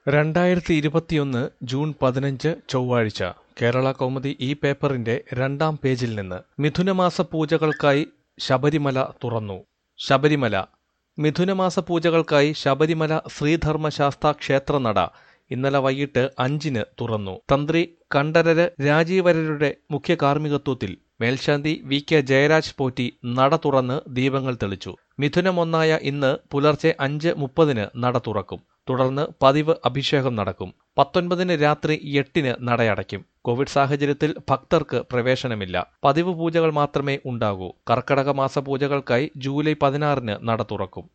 രണ്ടായിരത്തി ഇരുപത്തിയൊന്ന് ജൂൺ പതിനഞ്ച് ചൊവ്വാഴ്ച കേരള കൗമുദി ഈ പേപ്പറിന്റെ രണ്ടാം പേജിൽ നിന്ന് മിഥുനമാസ പൂജകൾക്കായി ശബരിമല തുറന്നു ശബരിമല മിഥുനമാസ പൂജകൾക്കായി ശബരിമല ശ്രീധർമ്മശാസ്താ ക്ഷേത്രനട ഇന്നലെ വൈകിട്ട് അഞ്ചിന് തുറന്നു തന്ത്രി കണ്ഠരര് രാജീവരരുടെ മുഖ്യ കാർമ്മികത്വത്തിൽ മേൽശാന്തി വി കെ ജയരാജ് പോറ്റി നട തുറന്ന് ദീപങ്ങൾ തെളിച്ചു മിഥുനം ഒന്നായ ഇന്ന് പുലർച്ചെ അഞ്ച് മുപ്പതിന് നട തുറക്കും തുടർന്ന് പതിവ് അഭിഷേകം നടക്കും പത്തൊൻപതിന് രാത്രി എട്ടിന് നടയടയ്ക്കും കോവിഡ് സാഹചര്യത്തിൽ ഭക്തർക്ക് പ്രവേശനമില്ല പതിവ് പൂജകൾ മാത്രമേ ഉണ്ടാകൂ കർക്കടക മാസ പൂജകൾക്കായി ജൂലൈ പതിനാറിന് നട തുറക്കും